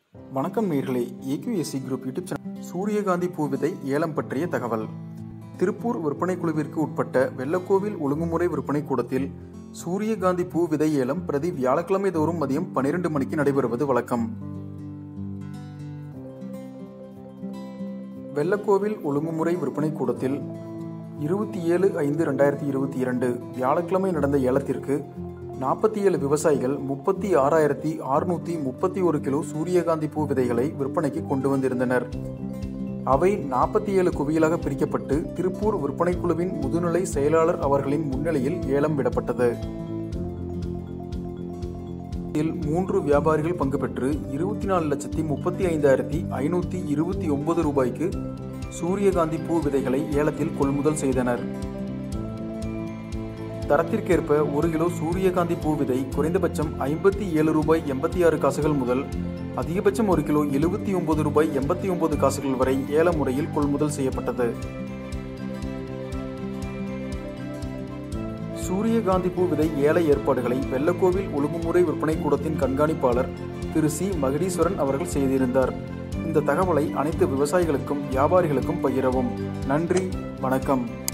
வணக்கம் நேர்களே AQSC group YouTube channel சூரியகாந்தி பூ விதை ஏலம் பற்றிய தகவல் திருப்பூர் விற்பனை குழுவிற்கு உட்பட்ட வெள்ளக்கோவில் ஒழுங்குமுறை விற்பனை கூடத்தில் சூரியகாந்தி பூ விதை ஏலம் பிரதி வியாழக்கிழமை தோறும் மதியம் பனிரெண்டு மணிக்கு நடைபெறுவது வழக்கம் வெள்ளக்கோவில் ஒழுங்குமுறை விற்பனை கூடத்தில் இருபத்தி ஏழு ஐந்து ரெண்டாயிரத்தி இருபத்தி இரண்டு வியாழக்கிழமை நடந்த ஏலத்திற்கு நாற்பத்தி ஏழு விவசாயிகள் முப்பத்தி ஆறாயிரத்தி அறுநூத்தி முப்பத்தி ஒரு கிலோ சூரியகாந்தி பூ விதைகளை விற்பனைக்கு கொண்டு வந்திருந்தனர் அவை நாற்பத்தி ஏழு குவியலாக பிரிக்கப்பட்டு திருப்பூர் விற்பனை குழுவின் முதுநிலை செயலாளர் அவர்களின் முன்னிலையில் ஏலம் விடப்பட்டது இதில் மூன்று வியாபாரிகள் பங்கு பெற்று இருபத்தி நாலு லட்சத்தி முப்பத்தி ஐந்தாயிரத்தி ஐநூத்தி இருபத்தி ஒன்பது ரூபாய்க்கு சூரியகாந்தி பூ விதைகளை ஏலத்தில் கொள்முதல் செய்தனர் தரத்திற்கேற்ப ஒரு கிலோ சூரியகாந்தி பூ விதை குறைந்தபட்சம் ஐம்பத்தி ஏழு ரூபாய் எண்பத்தி ஆறு காசுகள் முதல் அதிகபட்சம் ஒரு கிலோ எழுபத்தி ஒன்பது ரூபாய் எண்பத்தி ஒன்பது காசுகள் வரை ஏல முறையில் கொள்முதல் செய்யப்பட்டது சூரியகாந்தி பூ விதை ஏல ஏற்பாடுகளை வெள்ளக்கோவில் ஒழுங்குமுறை விற்பனை கூடத்தின் கண்காணிப்பாளர் திரு சி மகடீஸ்வரன் அவர்கள் செய்திருந்தார் இந்த தகவலை அனைத்து விவசாயிகளுக்கும் வியாபாரிகளுக்கும் பகிரவும் நன்றி வணக்கம்